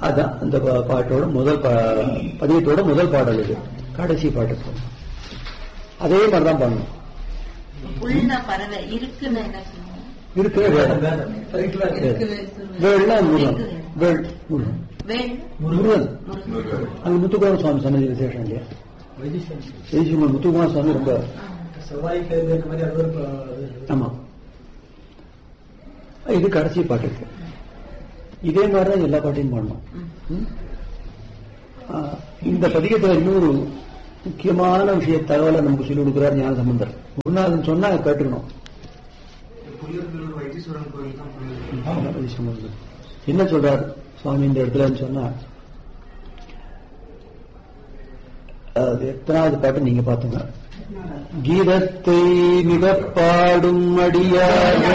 அதான் அந்த பா- பாட்டோட முதல் பா- பதியத்தோட முதல் பாடல் இது கடைசி பாட்டு அதே மாதிரி தான் பண்ணணும் உள்ள பறவை இருக்குன்னு என்ன சொல்லுவாங்க இருக்கிற வேடம் வேள்னா முருகன் வேள் முருகன் வேல் முருகன் முருகன் அங்க முத்துக்குமார சுவாமி சன்னதி விசேஷம் இல்லையா வைசியம்மன் முத்துக்குமார சுவாமி ரொம்ப செவ்வாய்க்கிழமை இந்த மாதிரி அது ஒரு ப- அது ஆமா இது கடைசி பாட்டு இருக்கு இதே மாதிரி தான் எல்லா பாட்டையும் பாடணும் ம்? ஆ, இந்த பதிகத்துல இன்னொரு முக்கியமான விஷய தகவலை நமக்கு சொல்லிக் கொடுக்கிறார் ஞான சம்பந்தர் குருநாதன் சொன்னா கேட்டுக்கணும் புலியூர் வைத்தீஸ்வரன் கோயில் தான் புலியூர் ஆமா, வைஷ்ணவர்கள். என்ன சொல்றார் சுவாமி இந்த இடத்துலன்னு சொன்னா அது எத்தனாவது பாட்டு நீங்க பாத்துங்க கீதத்தை மிக பாடும் அடியார்